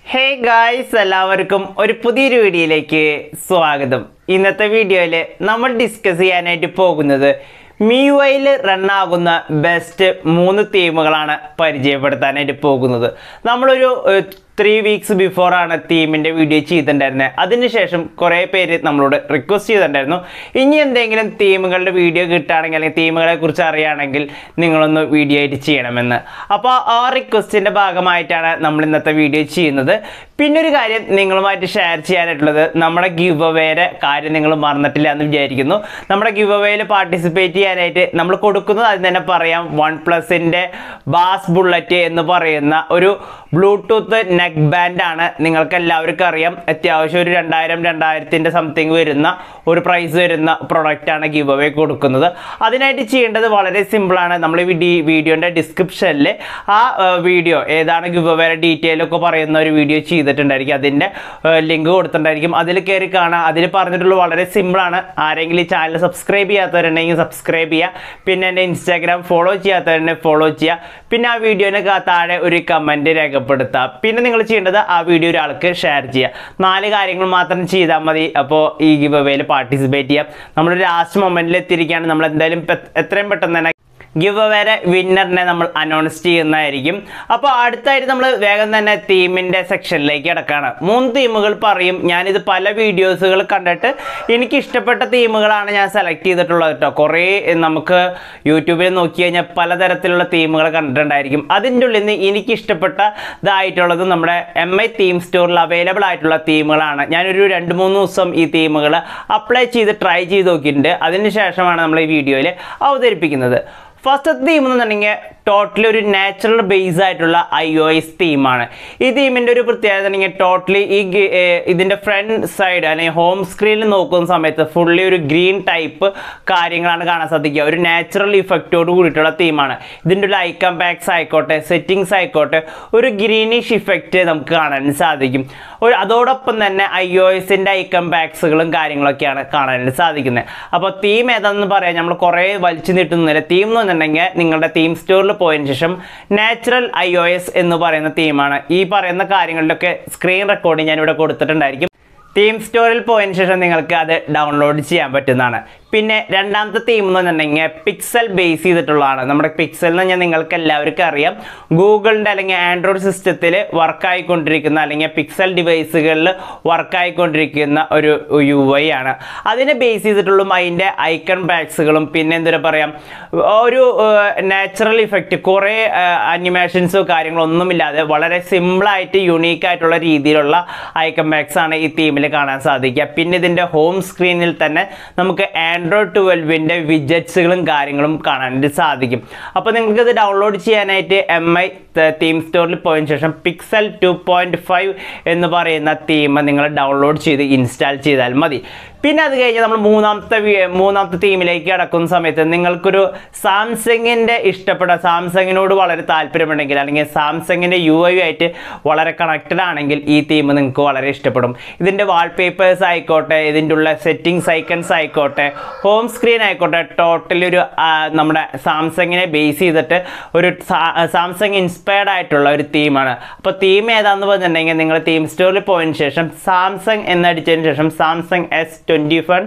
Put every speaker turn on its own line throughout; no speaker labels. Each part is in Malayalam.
ഹേ ഗായ്സ് എല്ലാവർക്കും ഒരു പുതിയൊരു വീഡിയോയിലേക്ക് സ്വാഗതം ഇന്നത്തെ വീഡിയോയിൽ നമ്മൾ ഡിസ്കസ് ചെയ്യാനായിട്ട് പോകുന്നത് മിയുഐയിൽ റണ്ണാകുന്ന ബെസ്റ്റ് മൂന്ന് തീമുകളാണ് പരിചയപ്പെടുത്താനായിട്ട് പോകുന്നത് നമ്മളൊരു ത്രീ വീക്സ് ബിഫോറാണ് തീമിൻ്റെ വീഡിയോ ചെയ്തിട്ടുണ്ടായിരുന്നത് അതിനുശേഷം കുറേ പേര് നമ്മളോട് റിക്വസ്റ്റ് ചെയ്തിട്ടുണ്ടായിരുന്നു ഇനി എന്തെങ്കിലും തീമുകളുടെ വീഡിയോ കിട്ടുകയാണെങ്കിൽ അല്ലെങ്കിൽ തീമുകളെ കുറിച്ച് അറിയുകയാണെങ്കിൽ നിങ്ങളൊന്ന് വീഡിയോ ആയിട്ട് ചെയ്യണമെന്ന് അപ്പോൾ ആ റിക്വസ്റ്റിൻ്റെ ഭാഗമായിട്ടാണ് നമ്മൾ ഇന്നത്തെ വീഡിയോ ചെയ്യുന്നത് പിന്നെ ഒരു കാര്യം നിങ്ങളുമായിട്ട് ഷെയർ ചെയ്യാനായിട്ടുള്ളത് നമ്മുടെ ഗിവ് അവേയുടെ കാര്യം നിങ്ങൾ മറന്നിട്ടില്ല എന്ന് വിചാരിക്കുന്നു നമ്മുടെ ഗിവ് അവേയിൽ പാർട്ടിസിപ്പേറ്റ് ചെയ്യാനായിട്ട് നമ്മൾ കൊടുക്കുന്നത് അത് തന്നെ പറയാം വൺ പ്ലസിൻ്റെ ബാസ് ബുള്ളറ്റ് എന്ന് പറയുന്ന ഒരു ബ്ലൂടൂത്ത് നെക്ക് ബാൻഡ് ആണ് നിങ്ങൾക്ക് എല്ലാവർക്കും അറിയാം അത്യാവശ്യം ഒരു രണ്ടായിരം രണ്ടായിരത്തിൻ്റെ സംതിങ് വരുന്ന ഒരു പ്രൈസ് വരുന്ന പ്രൊഡക്റ്റ് ആണ് ഗിവ് അവേ കൊടുക്കുന്നത് അതിനായിട്ട് ചെയ്യേണ്ടത് വളരെ സിമ്പിളാണ് നമ്മൾ ഈ വീഡിയോൻ്റെ ഡിസ്ക്രിപ്ഷനിൽ ആ വീഡിയോ ഏതാണ് ഗിവ് അവേയുടെ ഡീറ്റെയിൽ ഒക്കെ പറയുന്ന ഒരു വീഡിയോ ചെയ്തിട്ടുണ്ടായിരിക്കും അതിൻ്റെ ലിങ്ക് കൊടുത്തിട്ടുണ്ടായിരിക്കും അതിൽ കയറി കാണാം അതിൽ പറഞ്ഞിട്ടുള്ളത് വളരെ സിമ്പിളാണ് ആരെങ്കിലും ഈ ചാനൽ സബ്സ്ക്രൈബ് ചെയ്യാത്തവരുണ്ടെങ്കിൽ സബ്സ്ക്രൈബ് ചെയ്യുക പിന്നെ എൻ്റെ ഇൻസ്റ്റാഗ്രാം ഫോളോ ചെയ്യാത്തവരുണ്ടെങ്കിൽ ഫോളോ ചെയ്യുക പിന്നെ ആ വീഡിയോന് താഴെ ഒരു കമൻറ്റ് രേഖപ്പെടുത്തുക പിന്നെ നിങ്ങൾ ചെയ്യേണ്ടത് ആ വീഡിയോ ഒരാൾക്ക് ഷെയർ ചെയ്യുക നാല് കാര്യങ്ങൾ മാത്രം ചെയ്താൽ മതി അപ്പോൾ ഈ ഗിവ് അവേയിൽ പാർട്ടിസിപ്പേറ്റ് ചെയ്യാം നമ്മൾ ലാസ്റ്റ് മൊമെൻറ്റിൽ എത്തിയിരിക്കുകയാണ് നമ്മൾ എന്തായാലും പെ- എത്രയും പെട്ടെന്ന് തന്നെ ഗിവ് അവേരെ വിന്നറിനെ നമ്മൾ അനൗൺസ് ചെയ്യുന്നതായിരിക്കും അപ്പോൾ അടുത്തായിട്ട് നമ്മൾ വേഗം തന്നെ തീമിൻ്റെ സെക്ഷനിലേക്ക് കിടക്കുകയാണ് മൂന്ന് തീമുകൾ പറയും ഞാനിത് പല വീഡിയോസുകൾ കണ്ടിട്ട് എനിക്ക് ഇഷ്ടപ്പെട്ട തീമുകളാണ് ഞാൻ സെലക്ട് ചെയ്തിട്ടുള്ളത് കേട്ടോ കുറേ നമുക്ക് യൂട്യൂബിൽ നോക്കി കഴിഞ്ഞാൽ പലതരത്തിലുള്ള തീമുകൾ കണ്ടിട്ടുണ്ടായിരിക്കും അതിൻ്റെ ഉള്ളിൽ നിന്ന് എനിക്ക് ഇഷ്ടപ്പെട്ടതായിട്ടുള്ളത് നമ്മുടെ എം ഐ തീം സ്റ്റോറിൽ അവൈലബിൾ ആയിട്ടുള്ള തീമുകളാണ് ഞാനൊരു രണ്ട് മൂന്ന് ദിവസം ഈ തീമുകൾ അപ്ലൈ ചെയ്ത് ട്രൈ ചെയ്ത് നോക്കിയിട്ടുണ്ട് അതിന് ശേഷമാണ് നമ്മൾ ഈ വീഡിയോയിൽ അവതരിപ്പിക്കുന്നത് ഫസ്റ്റ് തീം എന്ന് പറഞ്ഞിട്ടുണ്ടെങ്കിൽ ടോട്ടലി ഒരു നാച്ചുറൽ ബേസ് ആയിട്ടുള്ള ഐ ഒ എസ് തീമാണ് ഈ തീമിൻ്റെ ഒരു പ്രത്യേകത ഉണ്ടെങ്കിൽ ടോട്ടലി ഈ ഗി- ഏർ ഇതിൻ്റെ ഫ്രണ്ട് സൈഡ് അല്ലെങ്കിൽ ഹോം സ്ക്രീനിൽ നോക്കുന്ന സമയത്ത് ഫുള്ളി ഒരു ഗ്രീൻ ടൈപ്പ് കാര്യങ്ങളാണ് കാണാൻ സാധിക്കുക ഒരു നാച്ചുറൽ ഇഫക്റ്റോട് കൂടിയിട്ടുള്ള തീമാണ് ഇതിൻ്റെ ഒരു ഐക്കൺ ബാക്സ് ആയിക്കോട്ടെ സെറ്റിങ്സ് ആയിക്കോട്ടെ ഒരു ഗ്രീനിഷ് ഇഫക്റ്റ് നമുക്ക് കാണാൻ സാധിക്കും ഒരു അതോടൊപ്പം തന്നെ ഐ ഒ എസിൻ്റെ ഐക്കൺ ബാക്സുകളും കാര്യങ്ങളൊക്കെയാണ് കാണാനായിട്ട് സാധിക്കുന്നത് അപ്പോൾ തീം ഏതാണെന്ന് പറയാം നമ്മൾ കുറേ വലിച്ചു നീട്ടുന്നില്ല തീം എന്ന് പറഞ്ഞിട്ടുണ്ടെങ്കിൽ നിങ്ങളുടെ തീം സ്റ്റോറിൽ പോയതിന് ശേഷം നാച്ചുറൽ ഐ ഒ എസ് എന്ന് പറയുന്ന തീമാണ് ഈ പറയുന്ന കാര്യങ്ങളിലൊക്കെ സ്ക്രീൻ റെക്കോർഡിങ് ഞാനിവിടെ കൊടുത്തിട്ടുണ്ടായിരിക്കും തീം സ്റ്റോറിൽ പോയതിന് ശേഷം നിങ്ങൾക്ക് അത് ഡൗൺലോഡ് ചെയ്യാൻ പറ്റുന്നതാണ് പിന്നെ രണ്ടാമത്തെ തീം എന്ന് പറഞ്ഞിട്ടുണ്ടെങ്കിൽ പിക്സൽ ബേസ് ചെയ്തിട്ടുള്ളതാണ് നമ്മുടെ പിക്സൽ എന്ന് പറഞ്ഞാൽ നിങ്ങൾക്ക് എല്ലാവർക്കും അറിയാം ഗൂഗിളിൻ്റെ അല്ലെങ്കിൽ ആൻഡ്രോയിഡ് സിസ്റ്റത്തിൽ വർക്കായിക്കൊണ്ടിരിക്കുന്ന അല്ലെങ്കിൽ പിക്സൽ ഡിവൈസുകളിൽ വർക്കായിക്കൊണ്ടിരിക്കുന്ന ഒരു യു ഐ ആണ് അതിനെ ബേസ് ചെയ്തിട്ടുള്ള അതിൻ്റെ ഐക്കൺ ബാക്സുകളും പിന്നെ എന്താ പറയാം ഒരു നാച്ചുറൽ ഇഫക്റ്റ് കുറേ അനിമേഷൻസോ കാര്യങ്ങളോ ഒന്നുമില്ലാതെ വളരെ സിമ്പിളായിട്ട് യുണീക്ക് ആയിട്ടുള്ള രീതിയിലുള്ള ഐക്കൺ ബാക്സ് ആണ് ഈ തീമിൽ കാണാൻ സാധിക്കുക പിന്നെ ഇതിൻ്റെ ഹോം സ്ക്രീനിൽ തന്നെ നമുക്ക് ആൻഡ്രോയിഡ് ട്വൽവിൻ്റെ വിജറ്റ്സുകളും കാര്യങ്ങളും കാണാനായിട്ട് സാധിക്കും അപ്പോൾ നിങ്ങൾക്ക് ഇത് ഡൗൺലോഡ് ചെയ്യാനായിട്ട് എം ഐ തീം സ്റ്റോറിൽ പോയതിനു ശേഷം പിക്സൽ ടു പോയിൻറ്റ് ഫൈവ് എന്ന് പറയുന്ന തീം നിങ്ങൾ ഡൗൺലോഡ് ചെയ്ത് ഇൻസ്റ്റാൾ ചെയ്താൽ മതി പിന്നെ അത് കഴിഞ്ഞ് നമ്മൾ മൂന്നാമത്തെ വി- മൂന്നാമത്തെ തീമിലേക്ക് കിടക്കുന്ന സമയത്ത് നിങ്ങൾക്കൊരു സാംസങ്ങിൻ്റെ ഇഷ്ടപ്പെട്ട സാംസങ്ങിനോട് വളരെ താല്പര്യമുണ്ടെങ്കിൽ അല്ലെങ്കിൽ സാംസങ്ങിൻ്റെ യു ഐ ആയിട്ട് വളരെ കണക്റ്റഡ് ആണെങ്കിൽ ഈ തീം നിങ്ങൾക്ക് വളരെ ഇഷ്ടപ്പെടും ഇതിൻ്റെ വാൾപേപ്പേഴ്സ് ആയിക്കോട്ടെ ഇതിൻ്റെ ഉള്ള സെറ്റിങ്സ് ഐക്കൺസ് ആയിക്കോട്ടെ ഹോം സ്ക്രീൻ ആയിക്കോട്ടെ ടോട്ടലി ഒരു ആ, നമ്മുടെ സാംസങ്ങിനെ ബേസ് ചെയ്തിട്ട് ഒരു സാംസങ് ഇൻസ്പയർഡ് ആയിട്ടുള്ള ഒരു തീമാണ് അപ്പോൾ തീം ഏതാണെന്ന് പറഞ്ഞിട്ടുണ്ടെങ്കിൽ നിങ്ങൾ തീം സ്റ്റോറിൽ പോയതിന് ശേഷം സാംസങ് എന്നടിച്ചതിന് ശേഷം Samsung S twenty fun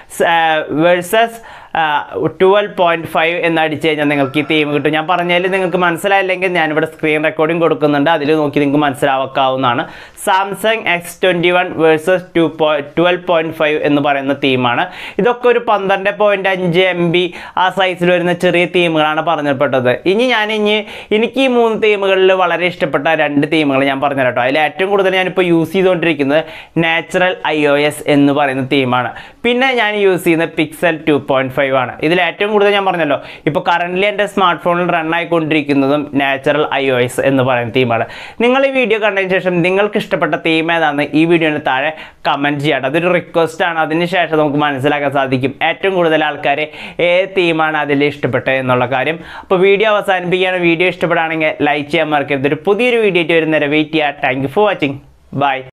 versus twelve point five എന്ന് അടിച്ചു കഴിഞ്ഞാൽ നിങ്ങൾക്ക് ഈ തീം കിട്ടും ഞാൻ പറഞ്ഞതിൽ നിങ്ങൾക്ക് മനസ്സിലായില്ലെങ്കിൽ ഞാനിവിടെ സ്ക്രീൻ റെക്കോർഡിംഗ് കൊടുക്കുന്നുണ്ട് അതിൽ നോക്കി നിങ്ങൾക്ക് മനസ്സിലാക്കാവുന്നതാണ് Samsung X twenty one versus two twelve point five എന്ന് പറയുന്ന തീമാണ് ഇതൊക്കെ ഒരു പന്ത്രണ്ട് പോയിൻറ്റ് അഞ്ച് എം ബി ആ സൈസിൽ വരുന്ന ചെറിയ തീമുകളാണ് പറഞ്ഞപ്പെട്ടത് ഇനി ഞാൻ ഇനി എനിക്ക് ഈ മൂന്ന് തീമുകളിൽ വളരെ ഇഷ്ടപ്പെട്ട രണ്ട് തീമുകൾ ഞാൻ പറഞ്ഞു കേട്ടോ അതിൽ ഏറ്റവും കൂടുതൽ ഞാനിപ്പോൾ യൂസ് ചെയ്തുകൊണ്ടിരിക്കുന്നത് നാച്ചുറൽ ഐ ഒ എസ് എന്ന് പറയുന്ന തീമാണ് പിന്നെ ഞാൻ യൂസ് ചെയ്യുന്ന പിക്സൽ ടു പോയിൻറ്റ് ഫൈവ് ആണ് ഇതിൽ ഏറ്റവും കൂടുതൽ ഞാൻ പറഞ്ഞല്ലോ ഇപ്പോൾ കറൻ്റ്ലി എൻ്റെ സ്മാർട്ട് ഫോണിൽ റൺ ആയിക്കൊണ്ടിരിക്കുന്നതും നാച്ചുറൽ ഐ ഒ എസ് എന്ന് പറയുന്ന തീമാണ് നിങ്ങൾ ഈ വീഡിയോ കണ്ടതിന് ശേഷം നിങ്ങൾക്ക് ഇഷ്ടപ്പെട്ട തീം ഏതാണെന്ന് ഈ വീഡിയോന് താഴെ കമൻറ്റ് ചെയ്യണം അതൊരു റിക്വസ്റ്റ് ആണ് അതിന് ശേഷം നമുക്ക് മനസ്സിലാക്കാൻ സാധിക്കും ഏറ്റവും കൂടുതൽ ആൾക്കാർ ഏത് തീമാണ് അതിൽ ഇഷ്ടപ്പെട്ടത് എന്നുള്ള കാര്യം അപ്പോൾ വീഡിയോ അവസാനിപ്പിക്കുകയാണ് വീഡിയോ ഇഷ്ടപ്പെടുകയാണെങ്കിൽ ലൈക്ക് ചെയ്യാൻ മറക്കരുത് ഒരു പുതിയൊരു വീഡിയോ ആയിട്ട് വരുന്നവരെ വെയിറ്റ് ചെയ്യുക thank you for watching by